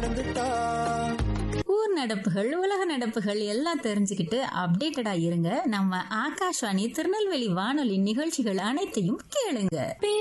ஊர் நடப்புகள் உலக நடப்புகள் எல்லாம் தெரிஞ்சுக்கிட்டு அப்டேட்டடா இருங்க நம்ம ஆகாஷ்வாணி திருநெல்வேலி வானொலி நிகழ்ச்சிகள் அனைத்தையும் கேளுங்க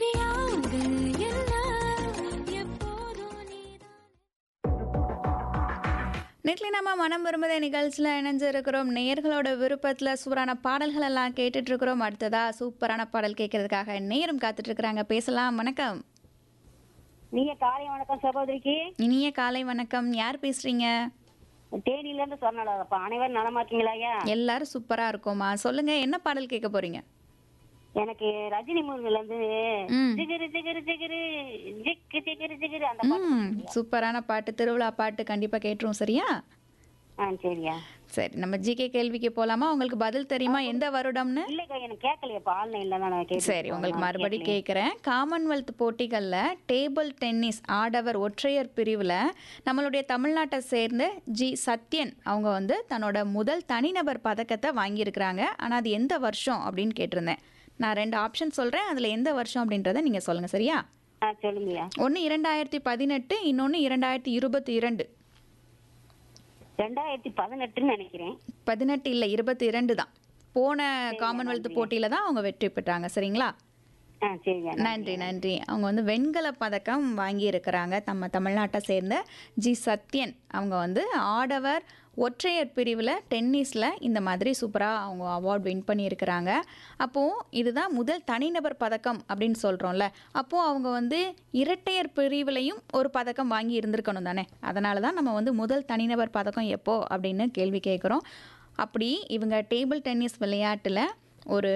நெட்லி நம்ம மனம் விரும்புத நிகழ்ச்சியில் இணைஞ்சிருக்கிறோம் நேயர்களோட விருப்பத்தில் சூப்பரான பாடல்கள் எல்லாம் கேட்டுட்டு இருக்கிறோம் அடுத்ததா சூப்பரான பாடல் கேட்கறதுக்காக நேரம் காத்துட்டு இருக்கிறாங்க பேசலாம் வணக்கம் நீங்க காலை வணக்கம் சகோதரிக்கு இனிய காலை வணக்கம் யார் பேசுறீங்க தேனில இருந்து சொன்னாலப்பா அனைவரும் நலமா இருக்கீங்களா ஐயா எல்லாரும் சூப்பரா இருக்கோமா சொல்லுங்க என்ன பாடல் கேட்க போறீங்க எனக்கு ரஜினி மூவில இருந்து ம். ஜிகிரு ஜிகிரு ஜிகிரு ஜிக்கு ஜிகிரு ஜிகிரு அந்த பாட்டு ம் சூப்பரான பாட்டு திருவிழா பாட்டு கண்டிப்பா கேட்டுரும் சரியா ஆ சரியா சரி நம்ம ஜிகே கேள்விக்கு போலாமா உங்களுக்கு பதில் தெரியுமா எந்த வருடம்னு இல்லக்கா எனக்கு கேட்கலையப்பா ஆன்லைன்ல தான் நான் கேட்டேன் சரி உங்களுக்கு மறுபடி கேட்குறேன் காமன்வெல்த் போட்டிகளில் டேபிள் டென்னிஸ் ஆடவர் ஒற்றையர் பிரிவில் நம்மளுடைய தமிழ்நாட்டை சேர்ந்த ஜி சத்யன் அவங்க வந்து தன்னோட முதல் தனிநபர் பதக்கத்தை வாங்கியிருக்கிறாங்க ஆனால் அது எந்த வருஷம் அப்படின்னு கேட்டிருந்தேன் நான் ரெண்டு ஆப்ஷன் சொல்கிறேன் அதில் எந்த வருஷம் அப்படின்றத நீங்கள் சொல்லுங்கள் சரியா ஆ சொல்லுங்கய்யா ஒன்று இரண்டாயிரத்தி பதினெட்டு இன்னொன்று இரண்டாயிரத்தி இருபத்தி இரண்டு ரெண்டாயிரத்தி பதினெட்டுன்னு நினைக்கிறேன் பதினெட்டு இல்லை இருபத்தி இரண்டு தான் போன காமன்வெல்த் போட்டியில் தான் அவங்க வெற்றி பெற்றாங்க சரிங்களா ஆ சரியா நன்றி நன்றி அவங்க வந்து வெண்கல பதக்கம் வாங்கியிருக்கிறாங்க நம்ம தமிழ்நாட்டை சேர்ந்த ஜி சத்யன் அவங்க வந்து ஆடவர் ஒற்றையர் பிரிவில் டென்னிஸில் இந்த மாதிரி சூப்பராக அவங்க அவார்ட் வின் பண்ணியிருக்கிறாங்க அப்போது இதுதான் முதல் தனிநபர் பதக்கம் அப்படின்னு சொல்கிறோம்ல அப்போது அவங்க வந்து இரட்டையர் பிரிவிலையும் ஒரு பதக்கம் வாங்கி இருந்திருக்கணும் தானே அதனால தான் நம்ம வந்து முதல் தனிநபர் பதக்கம் எப்போ அப்படின்னு கேள்வி கேட்குறோம் அப்படி இவங்க டேபிள் டென்னிஸ் விளையாட்டில் ஒரு